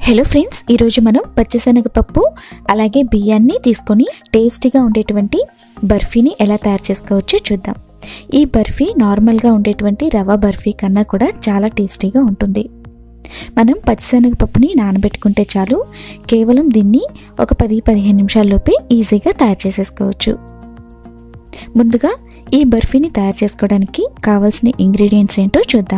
hello friends ఈరోజు మనం పచ్చిశనగపప్పు అలాగే బియ్యాన్ని తీసుకొని టేస్టీగా ఉండేటువంటి బర్ఫీని ఎలా తయారు చేసుకోవచ్చో చూద్దాం ఈ బర్ఫీ నార్మల్గా ఉండేటువంటి రవ బర్ఫీ కన్నా కూడా చాలా టేస్టీగా ఉంటుంది మనం పచ్చిశనగపప్పుని నానబెట్టుకుంటే చాలు కేవలం దీన్ని ఒక పది పదిహేను నిమిషాల్లోపే ఈజీగా తయారు చేసేసుకోవచ్చు ముందుగా ఈ బర్ఫీని తయారు చేసుకోవడానికి కావాల్సిన ఇంగ్రీడియంట్స్ ఏంటో చూద్దాం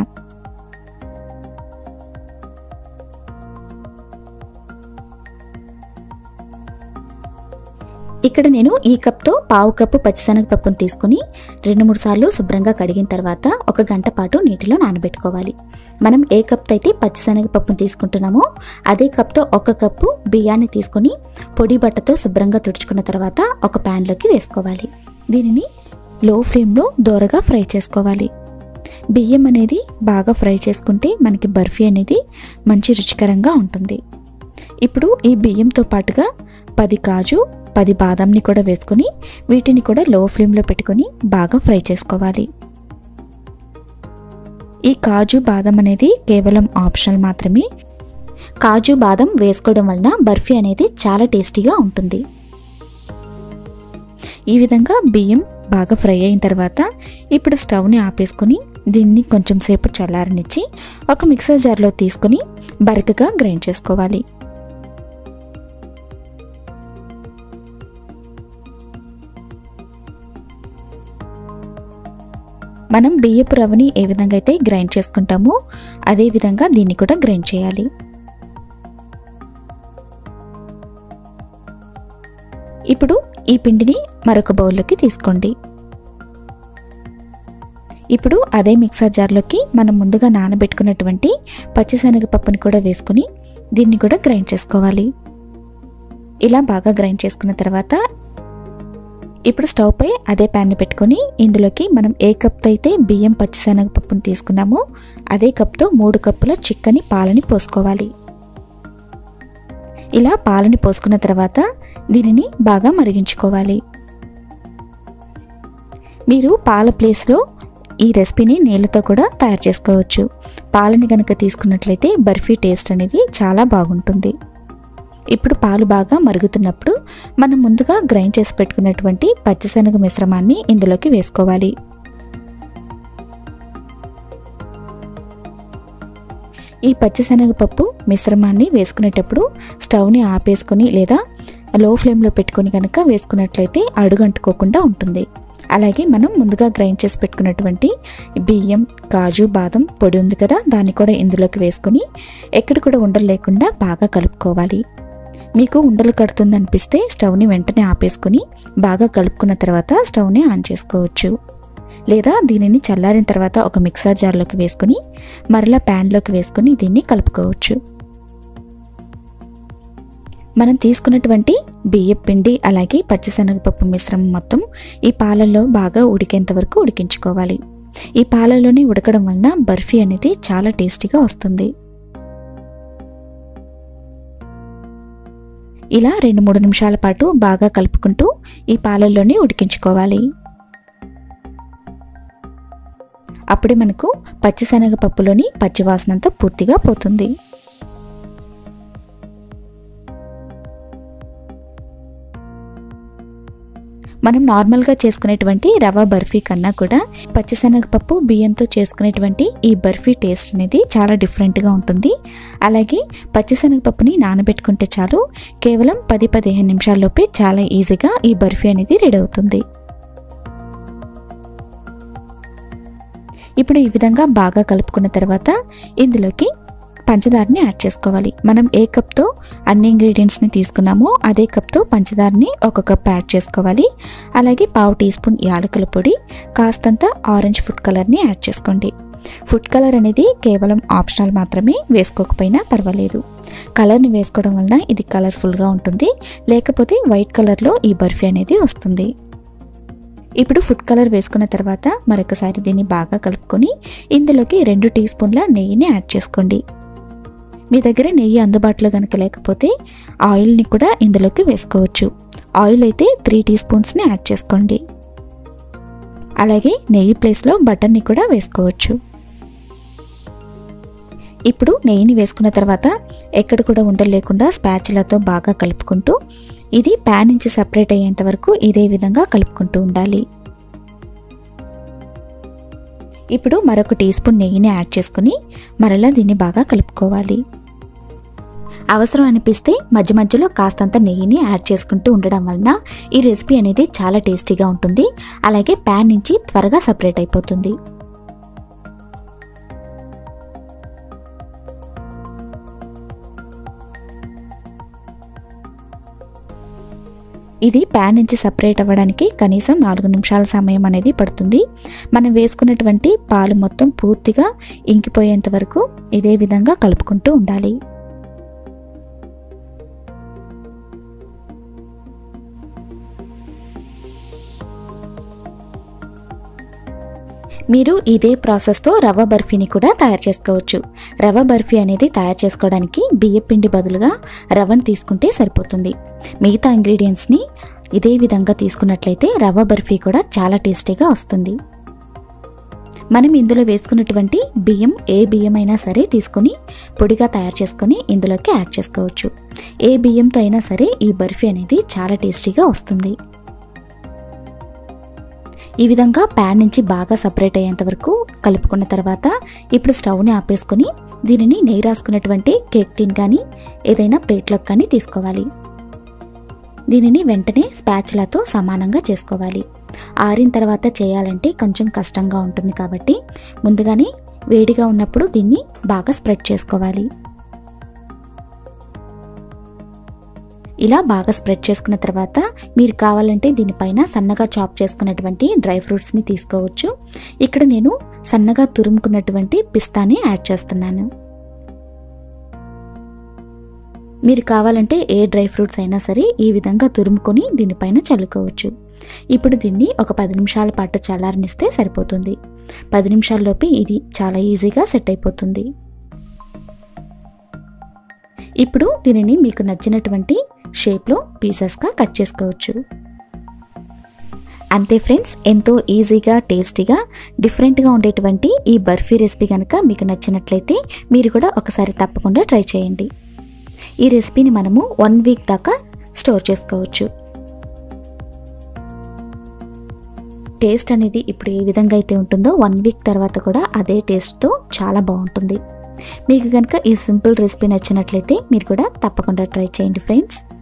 ఇక్కడ నేను ఈ కప్తో పావు కప్పు పచ్చిశనగపప్పును తీసుకుని రెండు మూడు సార్లు శుభ్రంగా కడిగిన తర్వాత ఒక గంట పాటు నీటిలో నానబెట్టుకోవాలి మనం ఏ కప్తో అయితే పచ్చిశనగపప్పును తీసుకుంటున్నామో అదే కప్తో ఒక కప్పు బియ్యాన్ని తీసుకొని పొడి బట్టతో శుభ్రంగా తుడుచుకున్న తర్వాత ఒక ప్యాన్లోకి వేసుకోవాలి దీనిని లో ఫ్లేమ్లో దోరగా ఫ్రై చేసుకోవాలి బియ్యం అనేది బాగా ఫ్రై చేసుకుంటే మనకి బర్ఫీ అనేది మంచి రుచికరంగా ఉంటుంది ఇప్పుడు ఈ బియ్యంతో పాటుగా పది కాజు పది బాదంని కూడా వేసుకొని వీటిని కూడా లో ఫ్లేమ్లో పెట్టుకొని బాగా ఫ్రై చేసుకోవాలి ఈ కాజు బాదం అనేది కేవలం ఆప్షనల్ మాత్రమే కాజు బాదం వేసుకోవడం వలన బర్ఫీ అనేది చాలా టేస్టీగా ఉంటుంది ఈ విధంగా బియ్యం బాగా ఫ్రై అయిన తర్వాత ఇప్పుడు స్టవ్ని ఆపేసుకొని దీన్ని కొంచెం సేపు చల్లారనిచ్చి ఒక మిక్సర్ జార్లో తీసుకొని బరకగా గ్రైండ్ చేసుకోవాలి మనం బియ్యపు రవ్వని ఏ విధంగా అయితే గ్రైండ్ చేసుకుంటామో అదే విధంగా దీన్ని కూడా గ్రైండ్ చేయాలి ఇప్పుడు ఈ పిండిని మరొక బౌల్లోకి తీసుకోండి ఇప్పుడు అదే మిక్సర్ జార్లోకి మనం ముందుగా నానబెట్టుకున్నటువంటి పచ్చిశనగపప్పుని కూడా వేసుకుని దీన్ని కూడా గ్రైండ్ చేసుకోవాలి ఇలా బాగా గ్రైండ్ చేసుకున్న తర్వాత ఇప్పుడు స్టవ్ పై అదే ప్యాన్ని పెట్టుకొని ఇందులోకి మనం ఏ కప్తో అయితే బియ్యం పచ్చిశనగపప్పును తీసుకున్నామో అదే కప్తో మూడు కప్పుల చిక్కని పాలని పోసుకోవాలి ఇలా పాలని పోసుకున్న తర్వాత దీనిని బాగా మరిగించుకోవాలి మీరు పాల ప్లేస్లో ఈ రెసిపీని నీళ్ళతో కూడా తయారు చేసుకోవచ్చు పాలని కనుక తీసుకున్నట్లయితే బర్ఫీ టేస్ట్ అనేది చాలా బాగుంటుంది ఇప్పుడు పాలు బాగా మరుగుతున్నప్పుడు మనం ముందుగా గ్రైండ్ చేసి పెట్టుకున్నటువంటి పచ్చిశనగ మిశ్రమాన్ని ఇందులోకి వేసుకోవాలి ఈ పచ్చిశనగపప్పు మిశ్రమాన్ని వేసుకునేటప్పుడు స్టవ్ని ఆపేసుకొని లేదా లో ఫ్లేమ్లో పెట్టుకొని కనుక వేసుకున్నట్లయితే అడుగంటుకోకుండా ఉంటుంది అలాగే మనం ముందుగా గ్రైండ్ చేసి పెట్టుకున్నటువంటి బియ్యం కాజు బాదం పొడి ఉంది కదా దాన్ని కూడా ఇందులోకి వేసుకొని ఎక్కడ కూడా ఉండలు లేకుండా బాగా కలుపుకోవాలి మీకు ఉండలు కడుతుంది అనిపిస్తే స్టవ్ని వెంటనే ఆపేసుకొని బాగా కలుపుకున్న తర్వాత స్టవ్ని ఆన్ చేసుకోవచ్చు లేదా దీనిని చల్లారిన తర్వాత ఒక మిక్సర్ జార్లోకి వేసుకొని మరలా ప్యాన్లోకి వేసుకొని దీన్ని కలుపుకోవచ్చు మనం తీసుకున్నటువంటి బియ్యం పిండి అలాగే పచ్చిశనగపప్పు మిశ్రమం మొత్తం ఈ పాలల్లో బాగా ఉడికేంత వరకు ఉడికించుకోవాలి ఈ పాలల్లోనే ఉడకడం వలన బర్ఫీ అనేది చాలా టేస్టీగా వస్తుంది ఇలా రెండు మూడు నిమిషాల పాటు బాగా కలుపుకుంటూ ఈ పాలల్లోనే ఉడికించుకోవాలి అప్పుడే మనకు పచ్చిశనగపప్పులోని పచ్చివాసనంతా పూర్తిగా పోతుంది మనం నార్మల్గా చేసుకునేటువంటి రవ బర్ఫీ కన్నా కూడా పచ్చిశనగపప్పు బియ్యంతో చేసుకునేటువంటి ఈ బర్ఫీ టేస్ట్ అనేది చాలా డిఫరెంట్గా ఉంటుంది అలాగే పచ్చిశనగపప్పుని నానబెట్టుకుంటే చాలు కేవలం పది పదిహేను నిమిషాల్లోపే చాలా ఈజీగా ఈ బర్ఫీ అనేది రెడీ అవుతుంది ఇప్పుడు ఈ విధంగా బాగా కలుపుకున్న తర్వాత ఇందులోకి పంచదారని యాడ్ చేసుకోవాలి మనం ఏ కప్తో అన్ని ఇంగ్రీడియంట్స్ని తీసుకున్నామో అదే కప్తో పంచదారని ఒక కప్ యాడ్ చేసుకోవాలి అలాగే పావు టీ స్పూన్ యాలకుల పొడి కాస్తంత ఆరెంజ్ ఫుడ్ కలర్ని యాడ్ చేసుకోండి ఫుడ్ కలర్ అనేది కేవలం ఆప్షనల్ మాత్రమే వేసుకోకపోయినా పర్వాలేదు కలర్ని వేసుకోవడం వలన ఇది కలర్ఫుల్గా ఉంటుంది లేకపోతే వైట్ కలర్లో ఈ బర్ఫీ అనేది వస్తుంది ఇప్పుడు ఫుడ్ కలర్ వేసుకున్న తర్వాత మరొకసారి దీన్ని బాగా కలుపుకొని ఇందులోకి రెండు టీ స్పూన్ల నెయ్యిని యాడ్ చేసుకోండి మీ దగ్గర నెయ్యి అందుబాటులో కనుక లేకపోతే ఆయిల్ని కూడా ఇందులోకి వేసుకోవచ్చు ఆయిల్ అయితే త్రీ టీ స్పూన్స్ని యాడ్ చేసుకోండి అలాగే నెయ్యి ప్లేస్లో బటర్ని కూడా వేసుకోవచ్చు ఇప్పుడు నెయ్యిని వేసుకున్న తర్వాత ఎక్కడ కూడా ఉండలు లేకుండా స్పాచులతో బాగా కలుపుకుంటూ ఇది ప్యాన్ నుంచి సపరేట్ అయ్యేంత వరకు ఇదే విధంగా కలుపుకుంటూ ఉండాలి ఇప్పుడు మరొక టీ స్పూన్ నెయ్యిని యాడ్ చేసుకుని మరలా దీన్ని బాగా కలుపుకోవాలి అవసరం అనిపిస్తే మధ్య మధ్యలో కాస్తంత నెయ్యిని యాడ్ చేసుకుంటూ ఉండడం వలన ఈ రెసిపీ అనేది చాలా టేస్టీగా ఉంటుంది అలాగే ప్యాన్ నుంచి త్వరగా సపరేట్ అయిపోతుంది ఇది ప్యాన్ నుంచి సపరేట్ అవ్వడానికి కనీసం నాలుగు నిమిషాల సమయం అనేది పడుతుంది మనం వేసుకున్నటువంటి పాలు మొత్తం పూర్తిగా ఇంకిపోయేంత వరకు ఇదే విధంగా కలుపుకుంటూ ఉండాలి మీరు ఇదే ప్రాసెస్తో రవ్వ బర్ఫీని కూడా తయారు చేసుకోవచ్చు రవ్వ బర్ఫీ అనేది తయారు చేసుకోవడానికి బియ్య పిండి బదులుగా రవ్వను తీసుకుంటే సరిపోతుంది మిగతా ఇంగ్రీడియంట్స్ని ఇదే విధంగా తీసుకున్నట్లయితే రవ్వ బర్ఫీ కూడా చాలా టేస్టీగా వస్తుంది మనం ఇందులో వేసుకున్నటువంటి బియ్యం ఏ బియ్యం అయినా సరే తీసుకొని పొడిగా తయారు చేసుకొని ఇందులోకి యాడ్ చేసుకోవచ్చు ఏ బియ్యంతో అయినా సరే ఈ బర్ఫీ అనేది చాలా టేస్టీగా వస్తుంది ఈ విధంగా ప్యాన్ నుంచి బాగా సపరేట్ అయ్యేంత వరకు కలుపుకున్న తర్వాత ఇప్పుడు స్టవ్ని ఆపేసుకొని దీనిని నెయ్యి రాసుకున్నటువంటి కేక్ టిన్ కానీ ఏదైనా ప్లేట్లోకి కానీ తీసుకోవాలి దీనిని వెంటనే స్పాచ్లతో సమానంగా చేసుకోవాలి ఆరిన తర్వాత చేయాలంటే కొంచెం కష్టంగా ఉంటుంది కాబట్టి ముందుగానే వేడిగా ఉన్నప్పుడు దీన్ని బాగా స్ప్రెడ్ చేసుకోవాలి ఇలా బాగా స్ప్రెడ్ చేసుకున్న తర్వాత మీరు కావాలంటే దీనిపైన సన్నగా చాప్ చేసుకున్నటువంటి డ్రై ఫ్రూట్స్ని తీసుకోవచ్చు ఇక్కడ నేను సన్నగా తురుముకున్నటువంటి పిస్తాని యాడ్ చేస్తున్నాను మీరు కావాలంటే ఏ డ్రై ఫ్రూట్స్ అయినా సరే ఈ విధంగా తురుముకొని దీనిపైన చల్లుకోవచ్చు ఇప్పుడు దీన్ని ఒక పది నిమిషాల పాటు చల్లారనిస్తే సరిపోతుంది పది నిమిషాల్లోపే ఇది చాలా ఈజీగా సెట్ అయిపోతుంది ఇప్పుడు దీనిని మీకు నచ్చినటువంటి షేప్లో పీసెస్గా కట్ చేసుకోవచ్చు అంతే ఫ్రెండ్స్ ఎంతో ఈజీగా టేస్టీగా డిఫరెంట్గా ఉండేటువంటి ఈ బర్ఫీ రెసిపీ కనుక మీకు నచ్చినట్లయితే మీరు కూడా ఒకసారి తప్పకుండా ట్రై చేయండి ఈ రెసిపీని మనము వన్ వీక్ దాకా స్టోర్ చేసుకోవచ్చు టేస్ట్ అనేది ఇప్పుడు ఏ విధంగా అయితే ఉంటుందో వన్ వీక్ తర్వాత కూడా అదే టేస్ట్తో చాలా బాగుంటుంది మీకు కనుక ఈ సింపుల్ రెసిపీ నచ్చినట్లయితే మీరు కూడా తప్పకుండా ట్రై చేయండి ఫ్రెండ్స్